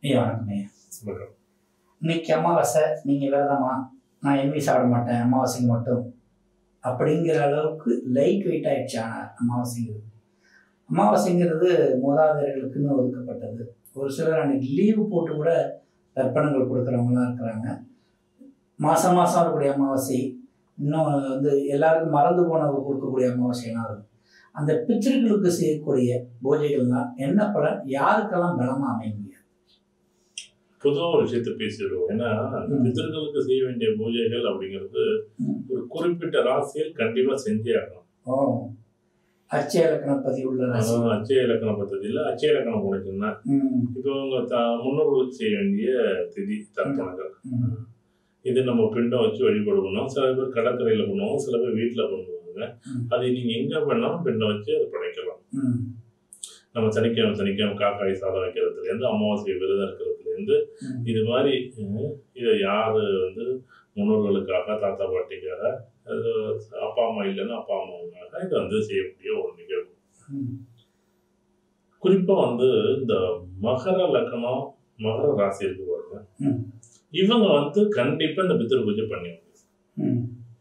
ஐயா வணக்கம் ஐயா வணக்கம். இன்னைக்கு அமாவாசை நீங்கள் விரதமா நான் எதுவுமே சாப்பிட மாட்டேன் அமாவாசைக்கு மட்டும் அப்படிங்கிற அளவுக்கு லைட் வெயிட் ஆயிடுச்சு ஆ- அமாவாசைங்கிறது அமாவாசைங்கிறது மூதாதையர்களுக்குன்னு ஒதுக்கப்பட்டது ஒரு சிலர் அன்னைக்கு லீவு போட்டு கூட தர்ப்பணங்கள் கொடுக்குறவங்களாம் இருக்கிறாங்க மாதம் மாதம் வரக்கூடிய அமாவாசை இன்னும் வந்து எல்லாருக்கும் மறந்து போனவங்க கொடுக்கக்கூடிய அமாவாசைலாம் இருக்கும் அந்த பித்திருக்களுக்கு செய்யக்கூடிய பூஜைகள்லாம் என்ன பலன் யாருக்கெல்லாம் பலமாக அமையும் பொதுவா ஒரு விஷயத்த பேசிடுவோம் ஏன்னா அந்த ம். பித்தர்களுக்கு செய்ய வேண்டிய பூஜைகள் அப்படிங்கிறது ம். ஒரு குறிப்பிட்ட ராசியில் கண்டிப்பா செஞ்சே ஆகணும் ஓ அச்சய இலக்கண பதிவுள்ள ராசி அதான் அச்சய இலக்கண பദ്ധதியில் அச்சய இலக்கணம் போனச்சுன்னா ம், இப்போ உங்க த முன்னோர்களுக்கு செய்ய வேண்டிய திதி தர்ப்பணங்கள் ம், இது நம்ம பிண்டம் வச்சு வழிபடுவோம் சில பேர் கடற்கரையில பண்ணுவாங்க சில பேர் வீட்டில் பண்ணுவாங்க ம். அது நீங்க எங்க பண்ணாலும் பிண்டம் வச்சு அதை படைக்கலாம் ம், நம்ம சனிக்கிழமை சனிக்கிழமை காக்காய் சாதம் வைக்கிறதுல இருந்து அமாவாசை விரதம் இருக்கிறதுல இருந்து ம். இது மாதிரி அஹ், இதை யாரு வந்து முன்னோர்களுக்காக தாத்தா பாட்டிக்காக அது அப்பா அம்மா இல்லைன்னா அப்பா அம்மாவுக்காக இதை வந்து செய்யக்கூடிய ஒரு நிகழ்வு ம். குறிப்பா வந்து இந்த மகர லக்னம் மகர ராசி இருக்கு பாருங்க ம். இவங்க வந்து கண்டிப்பா இந்த பித்திரு பூஜை பண்ணுவாங்க ம்,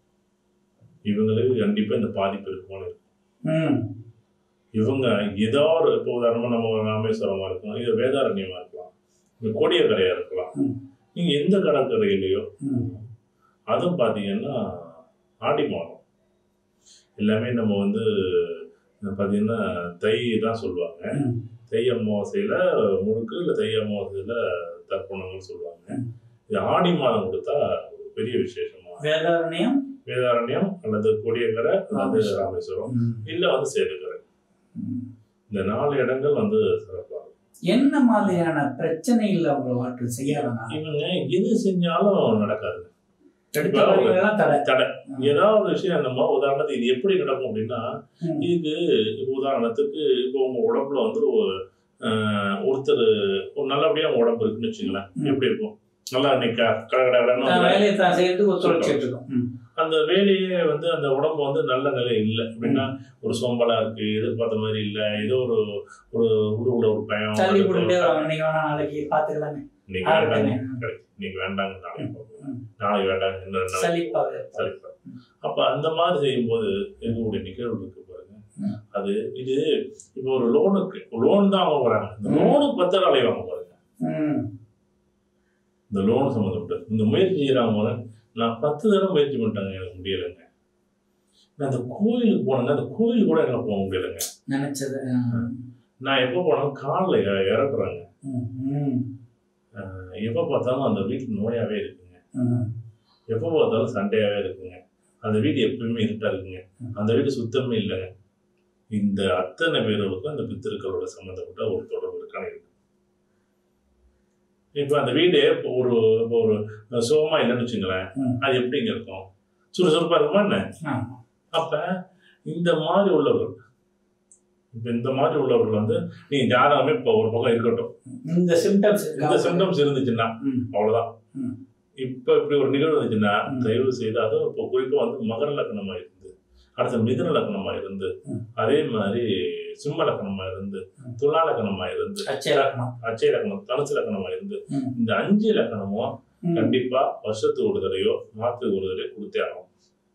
இவங்களுக்கு கண்டிப்பா இந்த பாதிப்பு இருக்குமான்னு இருக்கு. ம், இவங்க ஏதோ ஒரு இப்போ உதாரணமா நம்ம ராமேஸ்வரமா இருக்கலாம் இது வேதாரண்யமா இருக்கலாம் இந்த கோடியக்கரையா இருக்கலாம் ம். நீங்க எந்த கடற்கரையிலையோ ம். அதுவும் பார்த்தீங்கன்னா ஆடி மாதம் எல்லாமே நம்ம வந்து பார்த்தீங்கன்னா தை தான் சொல்லுவாங்க ம். தை அமாவாசையில் முழுக்கு இல்லை தை அமாவாசையில் தர்ப்பணங்கள் சொல்லுவாங்க ம். இது ஆடி மாதம் கொடுத்தா ஒரு பெரிய விசேஷமா வேதாரண்யம் வேதாரண்யம் அல்லது கொடியக்கரை அல்லது ராமேஸ்வரம். ராமேஸ்வரம் ம், இல்லை வந்து சேதுக்கரை ம். இந்த நாலு இடங்கள் வந்து சிறப்பாக இருக்கும். என்ன மாதிரியான பிரச்சனைகள் அவங்க வாழ்க்கை செய்யலாம் இவங்க எது செஞ்சாலும் நடக்காது எடுத்த வழிகளெல்லாம் தடை தடை ஏதாவது ஒரு விஷயம் நம்ம உதாரணத்துக்கு இது எப்படி நடக்கும் அப்படின்னா ம். இதுக்கு இப்போ உதாரணத்துக்கு இப்போ உங்க உடம்புல வந்து ஒரு, ஆஹ், ஒருத்தர் ஒரு நல்லபடியா உங்க உடம்பு இருக்குன்னு வச்சுங்களேன் ம். எப்படி இருக்கும் நல்லா இன்னைக்கு கடகடன்னு தான் வேலையை தான் செய்யறதுக்கு ஒத்துழைச்சிட்டு இருக்கும் ம். அந்த வேலையே வந்து அந்த உடம்பு வந்து நல்ல நிலை இல்லை அப்படின்னா ஒரு சோம்பலா இருக்கு எதிர்பார்த்த மாதிரி இல்லை ஏதோ ஒரு ஒரு உருவுல ஒரு பயம் தள்ளி போட்டுட்டே வருவாங்க இன்னைக்கு வேணா நாளைக்கு பாத்துக்கலாமே இன்னைக்கு ஆகட்டுமே. வேண்டாங்க correct. இன்னைக்கு வேண்டாங்க நாளைக்கு பார்ப்போம். ம். நாளைக்கு வேண்டாங்க இன்னும் ரெண்டு நாளைக்கு சலிப்பாக சலிப்பா அப்ப அந்த மாதிரி செய்யும்போது எங்களுடைய நிகழ்வு இருக்கு பாருங்க ம். அது இது இப்போ ஒரு லோனுக்கு லோன் தான் அவங்க வராங்க இந்த ம். லோனுக்கு பத்து நாளை வாங்க பாருங்க ம். இந்த லோன் சம்மந்தப்பட்ட இந்த முயற்சி செய்யறாங்க பாருங்க நான் பத்து தடவை முயற்சி பண்ணிட்டாங்க எனக்கு முடியலைங்க நான் அந்த கோயிலுக்கு போனேங்க அந்த கோயில் கூட எனக்கு போக முடியலைங்க நினைச்சது ம். நான் எப்போ போனாலும் காலில் இறக்குறாங்க ம். ம். எப்போ பார்த்தாலும் அந்த வீட்டில் நோயாவே இருக்குங்க ம். எப்போ பார்த்தாலும் சண்டையாவே இருக்குங்க அந்த வீடு எப்பயுமே இருட்டா இருக்குங்க அந்த வீடு சுத்தமே இல்லைங்க இந்த அத்தனை பேர்களுக்கும் அந்த பித்திருக்களோட சம்மந்தப்பட்ட ஒரு தொடர்பு இருக்கான இருக்கு இப்போ அந்த வீடு இப்போ ஒரு இப்போ ஒரு சோகமா இல்லைன்னு வச்சுங்களேன் ம். அது எப்படிங்க இருக்கும் சுறுசுறுப்பா இருக்குமா என்ன ஆமா. அப்ப இந்த மாதிரி உள்ளவர்கள் இப்ப இந்த மாதிரி உள்ளவர்கள் வந்து நீங்க ஜாதகமே இப்போ ஒரு பக்கம் இருக்கட்டும் இந்த சிம்டம்ஸ் இந்த சிம்டம்ஸ் இருந்துச்சுன்னா ம். அவ்வளவுதான் ம். இப்ப இப்படி ஒரு நிகழ்வு வந்துச்சுன்னா ம். தயவு செய்து அதுவும் இப்போ குறிப்பா வந்து மகர லக்னமா இருந்து அடுத்து மிதுன லக்னமா இருந்து ம். அதே மாதிரி சிம்ம லக்னமா இருந்து ம். துலா லக்னமா இருந்து அச்சயலக்கணம் அச்சய லக்னம் தனுசு லக்னமா இருந்து ம். இந்த அஞ்சு லக்னமும் ம். கண்டிப்பா வருஷத்துக்கு ஒரு தடவையோ மாதத்துக்கு ஒரு தடவையோ கொடுத்தே ஆகும்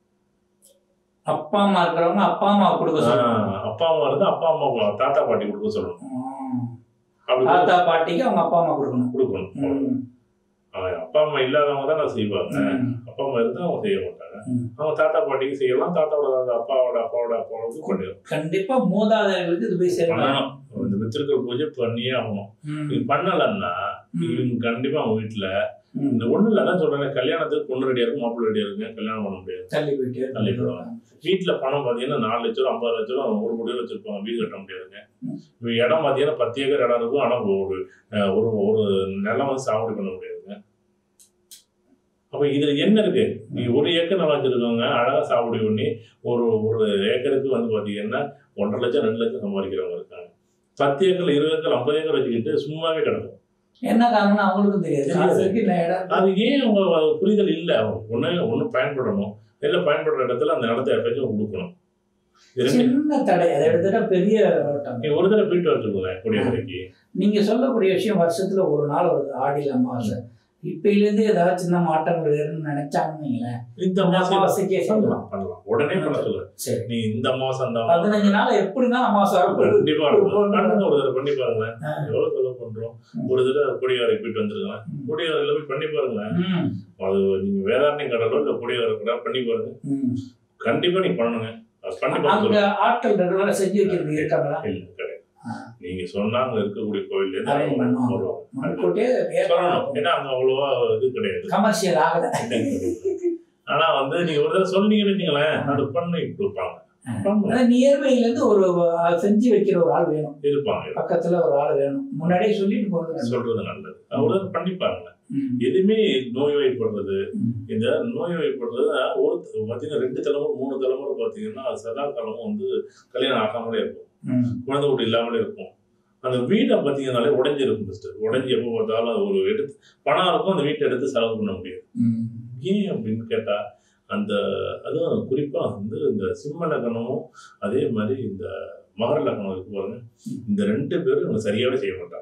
அப்பா அம்மா இருக்கிறவங்க அப்பா அம்மா கொடுக்க சொல்லணும் ஆஹ் அப்பா அம்மா இருந்தா அப்பா அம்மா தாத்தா பாட்டி கொடுக்க சொல்லணும் ம். அப்படி தாத்தா பாட்டிக்கு அவங்க அப்பா அம்மா கொடுக்கணும் கொடுக்கணும் ம். ஆஹ் அப்பா அம்மா இல்லாதவங்க தான் செய்வாங்க ம். அப்பா அம்மா இருந்தா அவங்க செய்ய மாட்டாங்க ம். அவங்க தாத்தா பாட்டிக்கு செய்யலாம் தாத்தாவோட தாத்தா அப்பாவோட அப்பாவோட அப்பாவோட பண்ணிடலாம் கண்டிப்பா மூதாதையர்களுக்கு இது போய் சேரணும் பண்ணணும் இந்த பித்திருக்கள் பூஜை பண்ணியே ஆகணும் ம். இது பண்ணலன்னா ம். இவங்க கண்டிப்பா அவங்க வீட்டுல ம். இந்த ஒண்ணு இல்ல அதான் சொல்றேன் கல்யாணத்துக்கு பொண்ணு ரெடியா இருக்கும் மாப்பிள்ளை ரெடியா இருக்குங்க கல்யாணம் பண்ண முடியாது தள்ளி போயிட்டு தள்ளி போயிடுவாங்க. வீட்டுல பணம் பாத்தீங்கன்னா நாலு லட்சம் ரூபா, ஐம்பது லட்சம் ரூபா, ஒரு கோடி ரூபா வச்சிருப்பாங்க வீடு கட்ட முடியாதுங்க ம். இப்ப இடம் பாத்தீங்கன்னா பத்து ஏக்கர் இடம் இருக்கும் ஆனா ஒரு அஹ், ஒரு ஒரு நிலம் வந்து சாகுபடி பண்ண முடியாதுங்க அப்ப இதுல என்ன இருக்கு நீ ஒரு ஏக்கர் நிலம் வச்சிருக்கவங்க அழகா சாகுபடி பண்ணி ஒரு ஒரு ஏக்கருக்கு வந்து பாத்தீங்கன்னா ஒன்றரை லட்சம் ரெண்டு லட்சம் சம்பாதிக்கிறவங்க இருக்காங்க பத்து ஏக்கர் இருபது ஏக்கர் ஐம்பது ஏக்கர் வச்சுக்கிட்டு சும்மாவே கிடக்கும் என்ன காரணம்னு அவங்களுக்கும் தெரியாது தெரியாது. காசு இருக்கு இல்ல இடம் இருக்கு. அது ஏன் அவங்க புரிதல் இல்லை அவங்க ஒன்று ஒன்று பயன்படணும் இல்லை பயன்படுற இடத்துல அந்த இடத்த எப்பயாச்சும் கொடுக்கணும் இது ரெண்டு சின்ன தடை அதை எடுத்துட்டா பெரிய ஓட்டம் நீ ஒரு தடவை போயிட்டு வரச்சுக்கோங்களேன் கொடியக்கரைக்கு நீங்க சொல்லக்கூடிய விஷயம் வருஷத்துல ஒரு நாள் வருது ஆடியில் அமாவாசை இப்பையிலேருந்து ஏதாவது சின்ன மாற்றங்கள் வேணும்னு நினைச்சாங்கன்னு வைங்களேன். இந்த இந்த மாசம் அமாவாசைக்கே செய்யலாம் பண்ணலாம் பண்ணலாம் உடனே பண்ண சொல்லு சரி நீ இந்த மாசம் அந்த பதினஞ்சு நாள் எப்படின்னா அமாவாசை வரப்போகுது கண்டிப்பா இருக்கும். பண்ணுங்க ஒரு தடவை பண்ணி பாருங்களேன் ஆ. எவ்வளவு செலவு பண்றோம் ம். ஒரு தடவை கொடியாரை போயிட்டு வந்துருக்கலாம் ம். கொடியாரில் போய் பண்ணி பாருங்களேன் ம், அது நீங்க வேதாரண்யம் கடலோ இல்ல கொடியார கடை பண்ணி பாருங்க ம். கண்டிப்பா நீ பண்ணுங்க அது பண்ணி அங்க பார்த்து ஆட்கள் ரெகுலரா செஞ்சு வைக்கிறது இருக்காங்களா இல்ல கிடையாது ஆ. நீங்க சொன்னா அங்க இருக்கக்கூடிய கோயில் Arrange பண்ணுவாங்க. வருவாங்க முன்கூட்டியே சொல்லணும் ஏன்னா அங்க அவ்வளவா இது கிடையாது கமர்ஷியல் ஆகல ஆனா வந்து நீங்க ஒரு தடவை சொன்னீங்கன்னு வச்சுங்களேன் அது பண்ணி கொடுப்பாங்க பண்ணுங்க. நியர்பைல இருந்து ஒரு அஹ், செஞ்சு வைக்கிற ஒரு ஆள் வேணும் இருப்பாங்க பக்கத்துல ஒரு ஆள் வேணும் முன்னாடியே சொல்லிட்டு போறது நல்லது. சொல்றது நல்லது ஒரு தடவை பண்ணி பாருங்க ம், எதுவுமே நோய் வாய்ப்படுறது ம். இந்த நோய் வாய்ப்படுறது ஒரு பார்த்தீங்கன்னா ரெண்டு தலைமுறை மூணு தலைமுறை பார்த்தீங்கன்னா அது சதா காலமும் வந்து கல்யாணம் ஆகாமலே இருக்கும் ம், குழந்தை குட்டி இல்லாமலே இருக்கும் அந்த வீடை பார்த்தீங்கன்னாலே உடஞ்சிருக்கும் ஃபஸ்ட்டு உடஞ்சி எப்போ பார்த்தாலும் அது ஒரு எடுத்து பணம் இருக்கும் அந்த வீட்டை எடுத்து செலவு பண்ண முடியாது ம். ஏன் அப்படின்னு கேட்டால் அந்த அதுவும் குறிப்பாக வந்து இந்த சிம்ம லக்னமும் அதே மாதிரி இந்த மகர லக்னம் இருக்கு பாருங்க இந்த ரெண்டு பேரும் இவங்க சரியாவே செய்ய மாட்டாங்க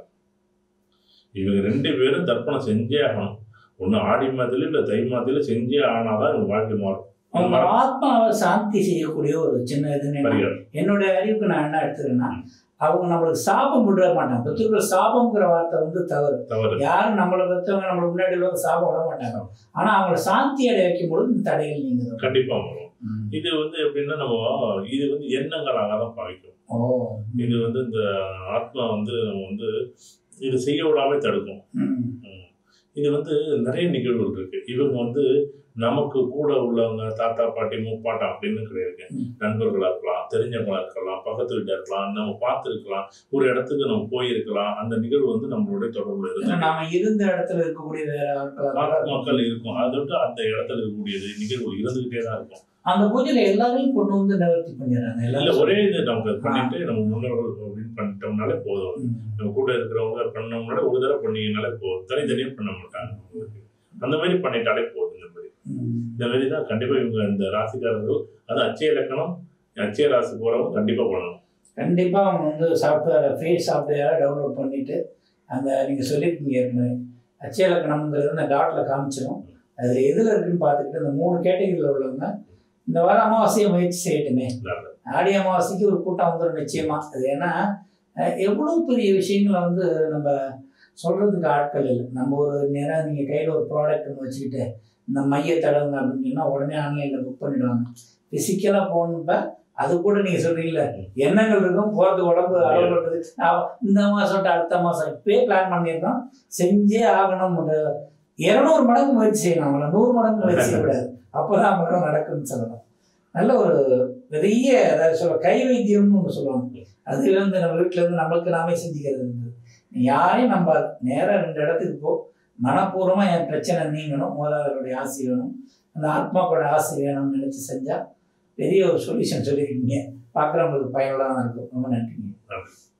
இவங்க ரெண்டு பேரும் தர்ப்பணம் செஞ்சே ஆகணும் ஒன்று ஆடி மாதத்துல இல்லை தை மாதத்துல செஞ்சே ஆனாதான் இவங்க வாழ்க்கை மாறும் அவங்க ஆத்மாவை சாந்தி செய்யக்கூடிய ஒரு சின்ன இதுன்னு என்ன- பரிகாரம் என்னுடைய அறிவுக்கு நான் என்ன எடுத்துக்கிறேன்னா அவங்க நம்மளுக்கு சாபம் விட மாட்டாங்க பெற்றோர்கள் சாபம்ங்கிற வார்த்தை வந்து தவறு தவறு யாரும் நம்மளை பெற்றவங்க நம்மளுக்கு முன்னாடி வந்து சாபம் விட மாட்டாங்க ஆனா அவங்கள சாந்தி அடைய வைக்கும் பொழுது இந்த தடைகள் நீங்க கண்டிப்பா வரும் இது வந்து எப்படின்னா நம்ம இது வந்து எண்ணங்களாக தான் பாவிக்கும் ஓ இது வந்து இந்த ஆத்மா வந்து நம்ம வந்து இது செய்ய விடாம தடுக்கும் ம். ம். இது வந்து நிறைய நிகழ்வுகள் இருக்கு இவங்க வந்து நமக்கு கூட உள்ளவங்க தாத்தா பாட்டி முப்பாட்டம் அப்படின்னு கிடையாது ம். நண்பர்களா இருக்கலாம் தெரிஞ்சவங்களா இருக்கலாம் பக்கத்து வீட்டா இருக்கலாம் நம்ம பார்த்துருக்கலாம் ஒரு இடத்துக்கு நம்ம போயிருக்கலாம் அந்த நிகழ்வு வந்து நம்மளுடைய தொடர்புல ஏன்னா இருக்கு நாம இருந்த இடத்துல இருக்கக்கூடிய வேற ஆட்கள் மக்கள் இருக்கும் அதை விட்டு அந்த இடத்துல இருக்கக்கூடியது நிகழ்வு இருந்துகிட்டே தான் இருக்கும் அந்த பூஜையில எல்லாரையும் கொண்டு வந்து நிவர்த்தி பண்ணிடுறாங்க இல்ல எல்லாரும் ஒரே இது நமக்கு பண்ணிட்டு நம்ம முன்னோர்கள் அப்படின்னு பண்ணிட்டோம்னாலே போதும் ம். நம்ம கூட இருக்கிறவங்க பண்ணோம்னாலே ஒரு தடவை பண்ணீங்கனாலே போதும் தனித்தனியா பண்ண மாட்டாங்க அந்த மாதிரி பண்ணிட்டாலே போதும் இந்த மாதிரி ம். இந்த மாதிரி தான் கண்டிப்பா இவங்க இந்த ராசிக்காரர்கள் அது அச்சய இலக்கணம் அச்சய ராசி போறவங்க கண்டிப்பா பண்ணணும் கண்டிப்பா அவங்க வந்து சாஃப்ட்வேர் ஃப்ரீ சாஃப்ட்வேரை டவுன்லோட் பண்ணிட்டு அந்த நீங்க சொல்லியிருக்கீங்க ஏற்கனவே அச்சய இலக்கணம்ங்கிறது அந்த டாட்ல காமிச்சிடும் அதுல எதுல இருக்குன்னு பார்த்துக்கிட்டு இந்த மூணு கேட்டகரியில் உள்ளவங்க இந்த வார அமாவாசையை முயற்சி செய்யட்டுமே நல்லது. ஆடி அமாவாசைக்கு ஒரு கூட்டம் வந்துடும் நிச்சயமா அது ஏன்னா அஹ், எவ்வளவு பெரிய விஷயங்களை வந்து நம்ம சொல்றதுக்கு ஆட்கள் இல்லை நம்ம ஒரு நேரம் நீங்க கையில ஒரு ப்ராடக்ட் ஒன்று வச்சுக்கிட்டு இந்த மைய தடவுங்க அப்படின்னு சொன்னா உடனே ஆன்லைன்ல புக் பண்ணிடுவாங்க பிசிக்கலா போகணுப்ப அது கூட நீங்க சொல்றீங்கல்ல எண்ணங்கள் இருக்கும் போறது உடம்பு அளவு பண்றது நான் இந்த மாசம் விட்டு அடுத்த மாசம் இப்பயே பிளான் பண்ணியிருக்கோம் செஞ்சே ஆகணும் ஒரு இருநூறு மடங்கு முயற்சி செய்யணும் அவங்கள நூறு மடங்கு முயற்சி செய்யக்கூடாது அப்போதான் அவங்களும் நடக்கும்னு சொல்லணும் நல்ல ஒரு பெரிய அதாவது சொல்ல கை வைத்தியம்னு ஒன்று சொல்லுவாங்க அது வந்து நம்ம வீட்டில் இருந்து நம்மளுக்கு நாமே செஞ்சுக்கிறது இருந்தது நீ யாரையும் நம்பாது நேராக ரெண்டு இடத்துக்கு போ மனப்பூர்வமாக என் பிரச்சனை நீங்கணும் மூலாதாரோடைய ஆசை வேணும் அந்த ஆத்மாக்களோட ஆசை வேணும்னு நினச்சி செஞ்சால் பெரிய ஒரு சொல்யூஷன் சொல்லியிருக்கீங்க பார்க்குறவங்களுக்கு பயனுள்ளதாக இருக்கும் ரொம்ப நன்றிங்க நன்றி.